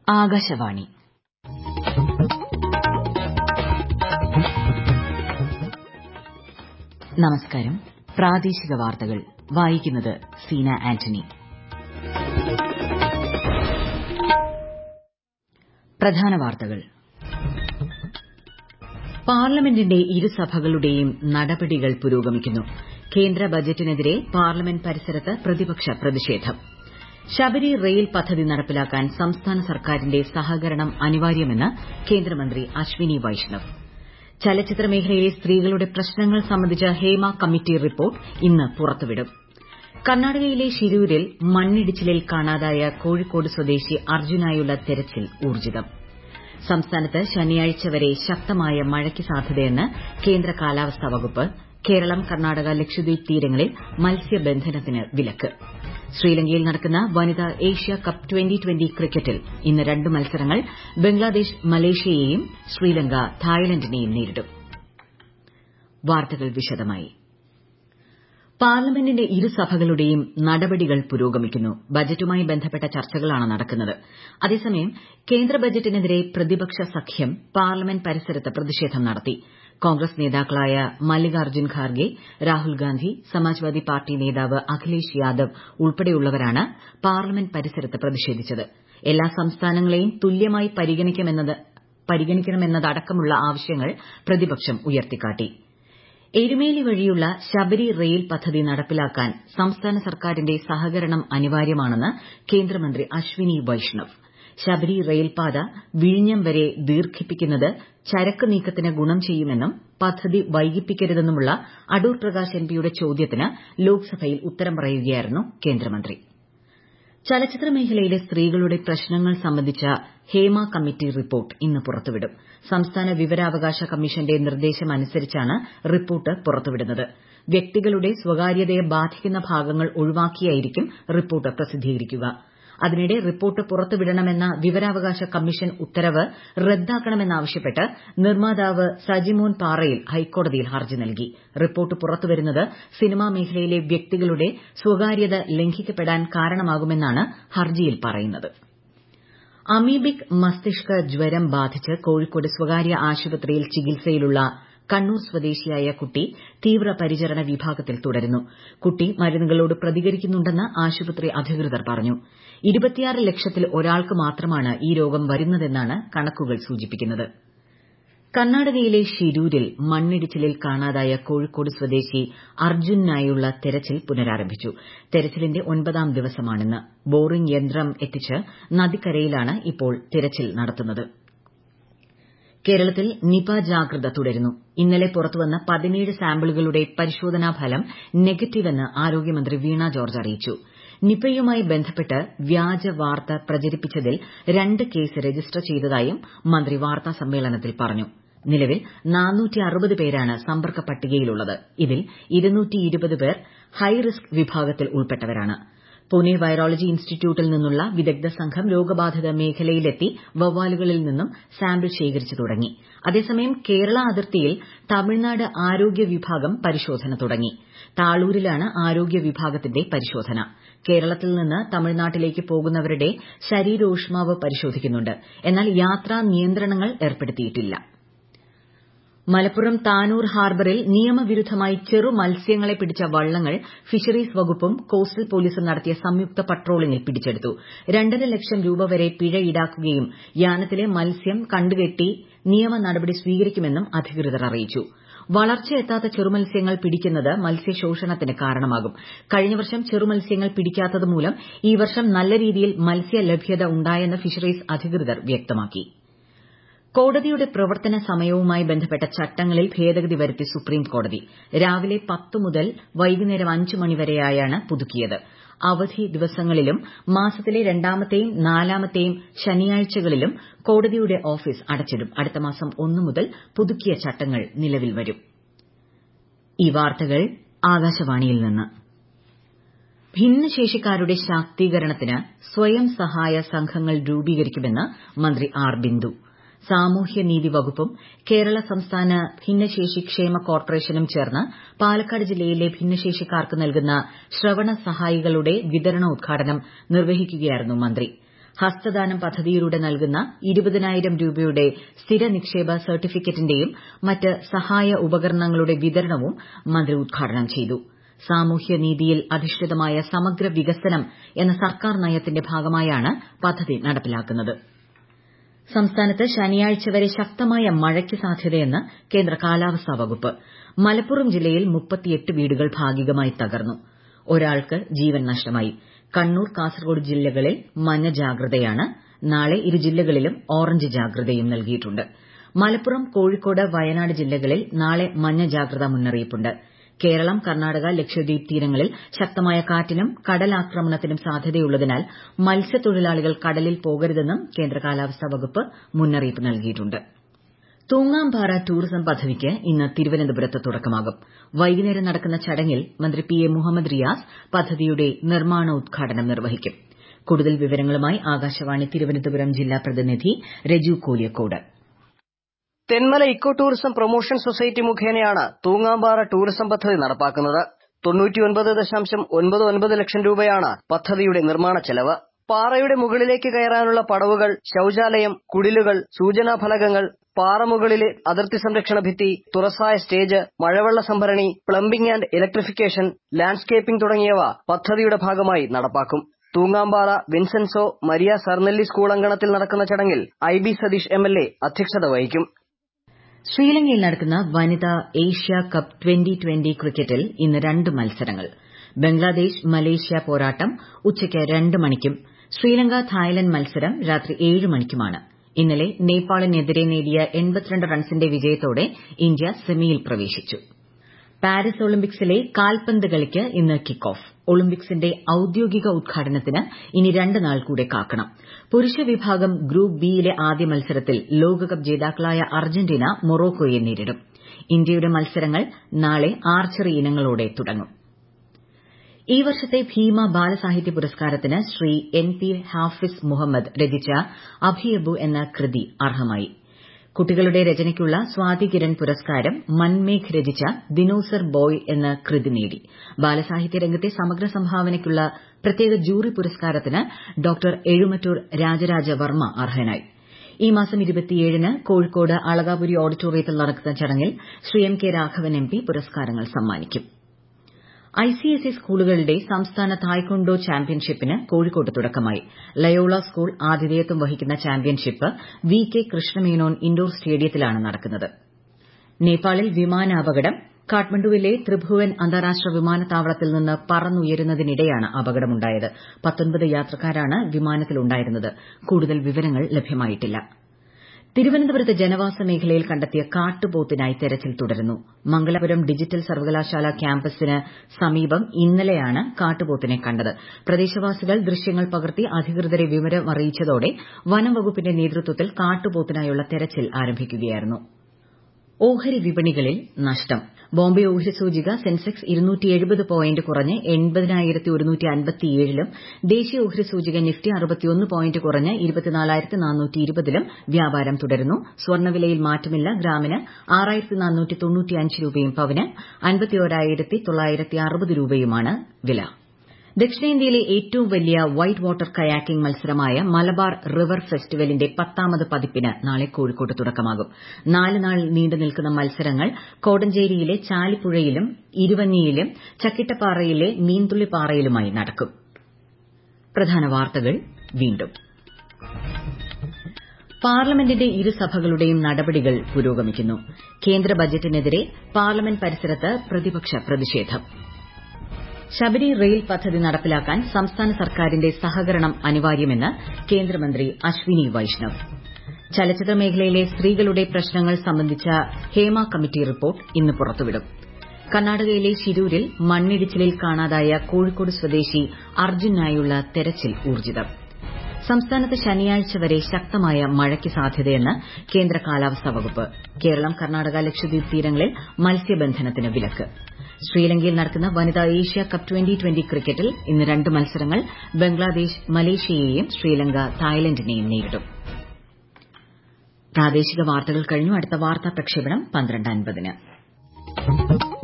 ആകാശവാണി നമസ്കാരം പ്രാദേശിക വാർത്തകൾ വായിക്കുന്നത് സീന ആന്റണി പ്രധാന വാർത്തകൾ പാർലമെന്റിന്റെ ഇരുസഭകളുടെയും നടപടികൾ പുരോഗമിക്കുന്നു കേന്ദ്ര ബജറ്റിനെതിരെ പാർലമെന്റ് പരിസരത്ത് പ്രതിപക്ഷ പ്രതിഷേധം ശബരി റെയിൽ പദ്ധതി നടപ്പിലാക്കാൻ സംസ്ഥാന സർക്കാരിന്റെ സഹകരണം അനിവാര്യമെന്ന് കേന്ദ്രമന്ത്രി അശ്വിനി വൈഷ്ണവ് ചലച്ചിത്ര മേഖലയിലെ സ്ത്രീകളുടെ പ്രശ്നങ്ങൾ സംബന്ധിച്ച ഹേമ കമ്മിറ്റി റിപ്പോർട്ട് ഇന്ന് പുറത്തുവിടും കർണാടകയിലെ ഷിരൂരിൽ മണ്ണിടിച്ചിലിൽ കാണാതായ കോഴിക്കോട് സ്വദേശി അർജുനായുള്ള തെരച്ചിൽ ഊർജ്ജിതം സംസ്ഥാനത്ത് ശനിയാഴ്ച വരെ ശക്തമായ മഴയ്ക്ക് സാധ്യതയെന്ന് കേന്ദ്ര കാലാവസ്ഥാ വകുപ്പ് കേരളം കർണാടക ലക്ഷദ്വീപ് തീരങ്ങളിൽ മത്സ്യബന്ധനത്തിന് വിലക്ക് ശ്രീലങ്കയിൽ നടക്കുന്ന വനിതാ ഏഷ്യ കപ്പ് ട്വന്റി ട്വന്റി ക്രിക്കറ്റിൽ ഇന്ന് രണ്ട് മത്സരങ്ങൾ ബംഗ്ലാദേശ് മലേഷ്യയെയും ശ്രീലങ്ക തായ്ലന്റിനെയും നേരിടും വാർത്തകൾ വിശദമായി പാർലമെന്റിന്റെ ഇരുസഭകളുടെയും നടപടികൾ പുരോഗമിക്കുന്നു ബജറ്റുമായി ബന്ധപ്പെട്ട ചർച്ചകളാണ് നടക്കുന്നത് അതേസമയം കേന്ദ്ര ബജറ്റിനെതിരെ പ്രതിപക്ഷ സഖ്യം പാർലമെന്റ് പരിസരത്ത് പ്രതിഷേധം നടത്തി കോൺഗ്രസ് നേതാക്കളായ മല്ലികാർജ്ജുൻ ഖാർഗെ രാഹുൽ ഗാന്ധി സമാജ്വാദി പാർട്ടി നേതാവ് അഖിലേഷ് യാദവ് ഉൾപ്പെടെയുള്ളവരാണ് പാർലമെന്റ് പരിസരത്ത് പ്രതിഷേധിച്ചത് എല്ലാ സംസ്ഥാനങ്ങളെയും തുല്യമായി പരിഗണിക്കണമെന്നതടക്കമുള്ള ആവശ്യങ്ങൾ പ്രതിപക്ഷം ഉയർത്തിക്കാട്ടി എരുമേലി വഴിയുള്ള ശബരി റെയിൽ പദ്ധതി നടപ്പിലാക്കാൻ സംസ്ഥാന സർക്കാരിന്റെ സഹകരണം അനിവാര്യമാണെന്ന് കേന്ദ്രമന്ത്രി അശ്വിനി വൈഷ്ണവ് ശബരി റെയിൽപാത വിഴിഞ്ഞം വരെ ദീർഘിപ്പിക്കുന്നത് ചരക്ക് നീക്കത്തിന് ഗുണം ചെയ്യുമെന്നും പദ്ധതി വൈകിപ്പിക്കരുതെന്നുമുള്ള അടൂർ പ്രകാശ് എംപിയുടെ ചോദ്യത്തിന് ലോക്സഭയിൽ ഉത്തരം പറയുകയായിരുന്നു കേന്ദ്രമന്ത്രി ചലച്ചിത്ര മേഖലയിലെ സ്ത്രീകളുടെ പ്രശ്നങ്ങൾ സംബന്ധിച്ച ഹേമ കമ്മിറ്റി റിപ്പോർട്ട് ഇന്ന് പുറത്തുവിടും സംസ്ഥാന വിവരാവകാശ കമ്മീഷന്റെ നിർദ്ദേശമനുസരിച്ചാണ് റിപ്പോർട്ട് പുറത്തുവിടുന്നത് വ്യക്തികളുടെ സ്വകാര്യതയെ ബാധിക്കുന്ന ഭാഗങ്ങൾ ഒഴിവാക്കിയായിരിക്കും റിപ്പോർട്ട് പ്രസിദ്ധീകരിക്കുക അതിനിടെ റിപ്പോർട്ട് പുറത്തുവിടണമെന്ന വിവരാവകാശ കമ്മീഷൻ ഉത്തരവ് റദ്ദാക്കണമെന്നാവശ്യപ്പെട്ട് നിർമ്മാതാവ് സജിമോൻ പാറയിൽ ഹൈക്കോടതിയിൽ ഹർജി നൽകി റിപ്പോർട്ട് പുറത്തുവരുന്നത് സിനിമാ മേഖലയിലെ വ്യക്തികളുടെ സ്വകാര്യത ലംഘിക്കപ്പെടാൻ കാരണമാകുമെന്നാണ് ഹർജിയിൽ പറയുന്നത് അമീബിക് മസ്തിഷ്ക ജ്വരം ബാധിച്ച് കോഴിക്കോട് സ്വകാര്യ ആശുപത്രിയിൽ ചികിത്സയിലുള്ള കണ്ണൂർ സ്വദേശിയായ കുട്ടി തീവ്രപരിചരണ വിഭാഗത്തിൽ തുടരുന്നു കുട്ടി മരുന്നുകളോട് പ്രതികരിക്കുന്നുണ്ടെന്ന് ആശുപത്രി അധികൃതർ പറഞ്ഞു ലക്ഷത്തിൽ ഒരാൾക്ക് മാത്രമാണ് ഈ രോഗം വരുന്നതെന്നാണ് കണക്കുകൾ സൂചിപ്പിക്കുന്നത് കർണാടകയിലെ ഷിരൂരിൽ മണ്ണിടിച്ചിലിൽ കാണാതായ കോഴിക്കോട് സ്വദേശി അർജുനായുള്ള തെരച്ചിൽ പുനരാരംഭിച്ചു തെരച്ചിലിന്റെ ഒൻപതാം ദിവസമാണിന്ന് ബോറിംഗ് യന്ത്രം എത്തിച്ച് നദിക്കരയിലാണ് ഇപ്പോൾ തിരച്ചിൽ നടത്തുന്നത് കേരളത്തിൽ നിപ ജാഗ്രത തുടരുന്നു ഇന്നലെ പുറത്തുവന്ന പതിനേഴ് സാമ്പിളുകളുടെ പരിശോധനാ ഫലം നെഗറ്റീവെന്ന് ആരോഗ്യമന്ത്രി വീണ ജോർജ് അറിയിച്ചു നിപയുമായി ബന്ധപ്പെട്ട് വ്യാജ വാർത്ത പ്രചരിപ്പിച്ചതിൽ രണ്ട് കേസ് രജിസ്റ്റർ ചെയ്തതായും മന്ത്രി വാർത്താ സമ്മേളനത്തിൽ പറഞ്ഞു നിലവിൽ പേരാണ് സമ്പർക്ക പട്ടികയിലുള്ളത് ഇതിൽ പേർ ഹൈറിസ്ക് വിഭാഗത്തിൽ ഉൾപ്പെട്ടവരാണ് പൂനെ വൈറോളജി ഇൻസ്റ്റിറ്റ്യൂട്ടിൽ നിന്നുള്ള വിദഗ്ധ സംഘം രോഗബാധിത മേഖലയിലെത്തി വവ്വാലുകളിൽ നിന്നും സാമ്പിൾ ശേഖരിച്ചു തുടങ്ങി അതേസമയം കേരള അതിർത്തിയിൽ തമിഴ്നാട് ആരോഗ്യ വിഭാഗം പരിശോധന തുടങ്ങി താളൂരിലാണ് ആരോഗ്യ വിഭാഗത്തിന്റെ പരിശോധന കേരളത്തിൽ നിന്ന് തമിഴ്നാട്ടിലേക്ക് പോകുന്നവരുടെ ശരീരോഷ്മാവ് പരിശോധിക്കുന്നുണ്ട് എന്നാൽ യാത്രാ നിയന്ത്രണങ്ങൾ ഏർപ്പെടുത്തിയിട്ടില്ല മലപ്പുറം താനൂർ ഹാർബറിൽ നിയമവിരുദ്ധമായി ചെറു മത്സ്യങ്ങളെ പിടിച്ച വള്ളങ്ങൾ ഫിഷറീസ് വകുപ്പും കോസ്റ്റൽ പോലീസും നടത്തിയ സംയുക്ത പട്രോളിംഗിൽ പിടിച്ചെടുത്തു രണ്ടര ലക്ഷം രൂപ വരെ പിഴ ഈടാക്കുകയും യാനത്തിലെ മത്സ്യം കണ്ടുകെട്ടി നിയമ നടപടി സ്വീകരിക്കുമെന്നും അധികൃതർ അറിയിച്ചു വളർച്ചയെത്താത്ത ചെറുമത്സ്യങ്ങൾ പിടിക്കുന്നത് മത്സ്യശോഷണത്തിന് കാരണമാകും കഴിഞ്ഞ വർഷം ചെറുമത്സ്യങ്ങൾ പിടിക്കാത്തത് മൂലം ഈ വർഷം നല്ല രീതിയിൽ മത്സ്യ ലഭ്യത ഉണ്ടായെന്ന് ഫിഷറീസ് അധികൃതർ വ്യക്തമാക്കി കോടതിയുടെ പ്രവർത്തന സമയവുമായി ബന്ധപ്പെട്ട ചട്ടങ്ങളിൽ ഭേദഗതി വരുത്തി സുപ്രീംകോടതി രാവിലെ പത്ത് മുതൽ വൈകുന്നേരം അഞ്ച് മണിവരെയായാണ് പുതുക്കിയത് അവധി ദിവസങ്ങളിലും മാസത്തിലെ രണ്ടാമത്തെയും നാലാമത്തെയും ശനിയാഴ്ചകളിലും കോടതിയുടെ ഓഫീസ് അടച്ചിടും അടുത്ത മാസം ഒന്ന് മുതൽ പുതുക്കിയ ചട്ടങ്ങൾ നിലവിൽ വരും ഈ വാർത്തകൾ ആകാശവാണിയിൽ നിന്ന് ഭിന്നശേഷിക്കാരുടെ ശാക്തീകരണത്തിന് സ്വയം സഹായ സംഘങ്ങൾ രൂപീകരിക്കുമെന്ന് മന്ത്രി ആർ ബിന്ദു സാമൂഹ്യനീതി വകുപ്പും കേരള സംസ്ഥാന ഭിന്നശേഷി ക്ഷേമ കോർപ്പറേഷനും ചേർന്ന് പാലക്കാട് ജില്ലയിലെ ഭിന്നശേഷിക്കാർക്ക് നൽകുന്ന ശ്രവണ സഹായികളുടെ വിതരണോദ്ഘാടനം നിർവഹിക്കുകയായിരുന്നു മന്ത്രി ഹസ്തദാനം പദ്ധതിയിലൂടെ നൽകുന്ന ഇരുപതിനായിരം രൂപയുടെ സ്ഥിര നിക്ഷേപ സർട്ടിഫിക്കറ്റിന്റെയും മറ്റ് സഹായ ഉപകരണങ്ങളുടെ വിതരണവും മന്ത്രി ഉദ്ഘാടനം ചെയ്തു സാമൂഹ്യനീതിയിൽ അധിഷ്ഠിതമായ സമഗ്ര വികസനം എന്ന സർക്കാർ നയത്തിന്റെ ഭാഗമായാണ് പദ്ധതി നടപ്പിലാക്കുന്നത് സംസ്ഥാനത്ത് ശനിയാഴ്ച വരെ ശക്തമായ മഴയ്ക്ക് സാധ്യതയെന്ന് കേന്ദ്ര കാലാവസ്ഥാ വകുപ്പ് മലപ്പുറം ജില്ലയിൽ വീടുകൾ ഭാഗികമായി തകർന്നു ഒരാൾക്ക് ജീവൻ നഷ്ടമായി കണ്ണൂർ കാസർഗോഡ് ജില്ലകളിൽ മഞ്ഞ ജാഗ്രതയാണ് നാളെ ഇരു ജില്ലകളിലും ഓറഞ്ച് ജാഗ്രതയും നൽകിയിട്ടുണ്ട് മലപ്പുറം കോഴിക്കോട് വയനാട് ജില്ലകളിൽ നാളെ മഞ്ഞ ജാഗ്രതാ മുന്നറിയിപ്പുണ്ട് കേരളം കർണാടക ലക്ഷദ്വീപ് തീരങ്ങളിൽ ശക്തമായ കാറ്റിനും കടലാക്രമണത്തിനും സാധ്യതയുള്ളതിനാൽ മത്സ്യത്തൊഴിലാളികൾ കടലിൽ പോകരുതെന്നും കേന്ദ്ര കാലാവസ്ഥാ വകുപ്പ് മുന്നറിയിപ്പ് നൽകിയിട്ടുണ്ട് തൂങ്ങാംപാറ ടൂറിസം പദ്ധതിക്ക് ഇന്ന് തിരുവനന്തപുരത്ത് തുടക്കമാകും വൈകുന്നേരം നടക്കുന്ന ചടങ്ങിൽ മന്ത്രി പി എ മുഹമ്മദ് റിയാസ് പദ്ധതിയുടെ നിർമ്മാണോദ്ഘാടനം നിർവഹിക്കും കൂടുതൽ വിവരങ്ങളുമായി ആകാശവാണി തിരുവനന്തപുരം ജില്ലാ പ്രതിനിധി Raju Koliyakode Thenmala eco tourism promotion society മുഖേനയാണ് തൂങ്ങാമ്പാറ ടൂറിസം പദ്ധതി നടപ്പാക്കുന്നത് തൊണ്ണൂറ്റിയൊൻപത് ദശാംശം ഒൻപത് ഒൻപത് ലക്ഷം രൂപയാണ് പദ്ധതിയുടെ നിർമ്മാണ ചെലവ് പാറയുടെ മുകളിലേക്ക് കയറാനുള്ള പടവുകൾ ശൌചാലയം കുടിലുകൾ സൂചനാഫലകങ്ങൾ പാറമുകളിലെ അതിർത്തി സംരക്ഷണ ഭിത്തി തുറസായ സ്റ്റേജ് മഴവെള്ള സംഭരണി പ്ലംബിംഗ് ആൻഡ് ഇലക്ട്രിഫിക്കേഷൻ ലാൻഡ്സ്കേപ്പിംഗ് തുടങ്ങിയവ പദ്ധതിയുടെ ഭാഗമായി നടപ്പാക്കും Thoongampara Vincenzo Maria Sarnelli school അങ്കണത്തിൽ നടക്കുന്ന ചടങ്ങിൽ I B Satheesh M L A അധ്യക്ഷത വഹിക്കും ശ്രീലങ്കയിൽ നടക്കുന്ന വനിതാ ഏഷ്യ കപ്പ് ട്വന്റി ട്വന്റി ക്രിക്കറ്റിൽ ഇന്ന് രണ്ട് മത്സരങ്ങൾ ബംഗ്ലാദേശ് മലേഷ്യ പോരാട്ടം ഉച്ചയ്ക്ക് രണ്ട് മണിക്കും ശ്രീലങ്ക തായ്ലന്റ് മത്സരം രാത്രി ഏഴ് മണിക്കുമാണ് ഇന്നലെ നേപ്പാളിനെതിരെ നേടിയ റൺസിന്റെ വിജയത്തോടെ ഇന്ത്യ സെമിയിൽ പ്രവേശിച്ചു പാരീസ് ഒളിമ്പിക്സിലെ കാൽപന്ത് കളിക്ക് ഇന്ന് കിക്ക് ഓഫ് ഒളിമ്പിക്സിന്റെ ഔദ്യോഗിക ഉദ്ഘാടനത്തിന് ഇനി രണ്ട് നാൾ കൂടെ കാക്കണം പുരുഷ വിഭാഗം ഗ്രൂപ്പ് ബിയിലെ ആദ്യ മത്സരത്തിൽ ലോകകപ്പ് ജേതാക്കളായ അർജന്റീന മൊറോക്കോയെ നേരിടും ഇന്ത്യയുടെ മത്സരങ്ങൾ നാളെ ആർച്ചറി ഇനങ്ങളോടെ തുടങ്ങും ഈ വർഷത്തെ ഭീമ ബാലസാഹിത്യ പുരസ്കാരത്തിന് ശ്രീ എൻ പി ഹാഫിസ് മുഹമ്മദ് രചിച്ച അഭിയബു എന്ന കൃതി അർഹമായി കുട്ടികളുടെ രചനയ്ക്കുള്ള സ്വാതി കിരൺ പുരസ്കാരം മൻമേഘ് രചിച്ച ദിനോസർ ബോയ് എന്ന കൃതി നേടി ബാലസാഹിത്യ രംഗത്തെ സമഗ്ര സംഭാവനയ്ക്കുള്ള പ്രത്യേക ജൂറി പുരസ്കാരത്തിന് ഡോക്ടർ എഴുമറ്റൂർ രാജരാജ വർമ്മ അർഹനായി ഈ മാസം ന് കോഴിക്കോട് അളകാപുരി ഓഡിറ്റോറിയത്തിൽ നടക്കുന്ന ചടങ്ങിൽ Sri M K Raghavan M P പുരസ്കാരങ്ങൾ സമ്മാനിക്കും ഐസിഎസ്ഇ സ്കൂളുകളുടെ സംസ്ഥാന തായ്ക്കൊണ്ടോ ചാമ്പ്യൻഷിപ്പിന് കോഴിക്കോട്ട് തുടക്കമായി ലയോള സ്കൂൾ ആതിഥേയത്വം വഹിക്കുന്ന championship V K Krishna Menon indoor സ്റ്റേഡിയത്തിലാണ് നടക്കുന്നത് നേപ്പാളിൽ വിമാനാപകടം കാഠ്മണ്ഡുവിലെ ത്രിഭുവൻ അന്താരാഷ്ട്ര വിമാനത്താവളത്തിൽ നിന്ന് പറന്നുയരുന്നതിനിടെയാണ് അപകടമുണ്ടായത് യാത്രക്കാരാണ് വിമാനത്തിലുണ്ടായിരുന്നത് കൂടുതൽ വിവരങ്ങൾ ലഭ്യമായിട്ടില്ല തിരുവനന്തപുരത്ത് ജനവാസ മേഖലയിൽ കണ്ടെത്തിയ കാട്ടുപോത്തിനായി തെരച്ചിൽ തുടരുന്നു മംഗലാപുരം ഡിജിറ്റൽ സർവകലാശാല ക്യാമ്പസിന് സമീപം ഇന്നലെയാണ് കാട്ടുപോത്തിനെ കണ്ടത് പ്രദേശവാസികൾ ദൃശ്യങ്ങൾ പകർത്തി അധികൃതരെ വിവരമറിയിച്ചതോടെ വനം വകുപ്പിന്റെ നേതൃത്വത്തിൽ കാട്ടുപോത്തിനായുള്ള തെരച്ചിൽ ആരംഭിക്കുകയായിരുന്നു ഓഹരി വിപണികളിൽ നഷ്ടം ബോംബെ ഓഹരി സൂചിക സെൻസെക്സ് പോയിന്റ് കുറഞ്ഞ് ലും ദേശീയ ഓഹരി സൂചിക നിഫ്റ്റി പോയിന്റ് കുറഞ്ഞ് ലും വ്യാപാരം തുടരുന്നു സ്വർണ്ണവിലയിൽ മാറ്റമില്ല ഗ്രാമിന് രൂപയും പവന് രൂപയുമാണ് വില ദക്ഷിണേന്ത്യയിലെ ഏറ്റവും വലിയ വൈറ്റ് വാട്ടർ കയാക്കിംഗ് മത്സരമായ മലബാർ റിവർ ഫെസ്റ്റിവലിന്റെ പത്താമത് പതിപ്പിന് നാളെ കോഴിക്കോട്ട് തുടക്കമാകും നാല് നാൾ നീണ്ടു നിൽക്കുന്ന മത്സരങ്ങൾ കോടഞ്ചേരിയിലെ ചാലിപ്പുഴയിലും ഇരുവഞ്ഞിയിലും ചക്കിട്ടപ്പാറയിലെ മീൻതുള്ളിപ്പാറയിലുമായി നടക്കും പ്രധാന വാർത്തകൾ വീണ്ടും പാർലമെന്റിന്റെ ഇരുസഭകളുടെയും നടപടികൾ പുരോഗമിക്കുന്നു കേന്ദ്ര ബജറ്റിനെതിരെ പാർലമെന്റ് പരിസരത്ത് പ്രതിപക്ഷ പ്രതിഷേധം ശബരി റെയിൽ പദ്ധതി നടപ്പിലാക്കാൻ സംസ്ഥാന സർക്കാരിന്റെ സഹകരണം അനിവാര്യമെന്ന് കേന്ദ്രമന്ത്രി അശ്വിനി വൈഷ്ണവ് ചലച്ചിത്ര മേഖലയിലെ സ്ത്രീകളുടെ പ്രശ്നങ്ങൾ സംബന്ധിച്ച ഹേമ കമ്മിറ്റി റിപ്പോർട്ട് ഇന്ന് പുറത്തുവിടും കർണാടകയിലെ ശിരൂരിൽ മണ്ണിടിച്ചിലിൽ കാണാതായ കോഴിക്കോട് സ്വദേശി അർജുനായുള്ള തെരച്ചിൽ ഊർജ്ജിതം സംസ്ഥാനത്ത് ശനിയാഴ്ച വരെ ശക്തമായ മഴയ്ക്ക് സാധ്യതയെന്ന് കേന്ദ്ര കാലാവസ്ഥാ വകുപ്പ് കേരളം കർണാടക ലക്ഷദ്വീപ് തീരങ്ങളിൽ മത്സ്യബന്ധനത്തിന് വിലക്ക് ശ്രീലങ്കയിൽ നടക്കുന്ന വനിതാ ഏഷ്യ കപ്പ് ട്വന്റി ട്വന്റി ക്രിക്കറ്റിൽ ഇന്ന് രണ്ട് മത്സരങ്ങൾ ബംഗ്ലാദേശ് മലേഷ്യയെയും ശ്രീലങ്ക തായ്ലന്റിനെയും നേരിടും പ്രാദേശിക വാർത്തകൾ കഴിഞ്ഞു അടുത്ത വാർത്താ പ്രക്ഷേപണം പന്ത്രണ്ട് അൻപതിന്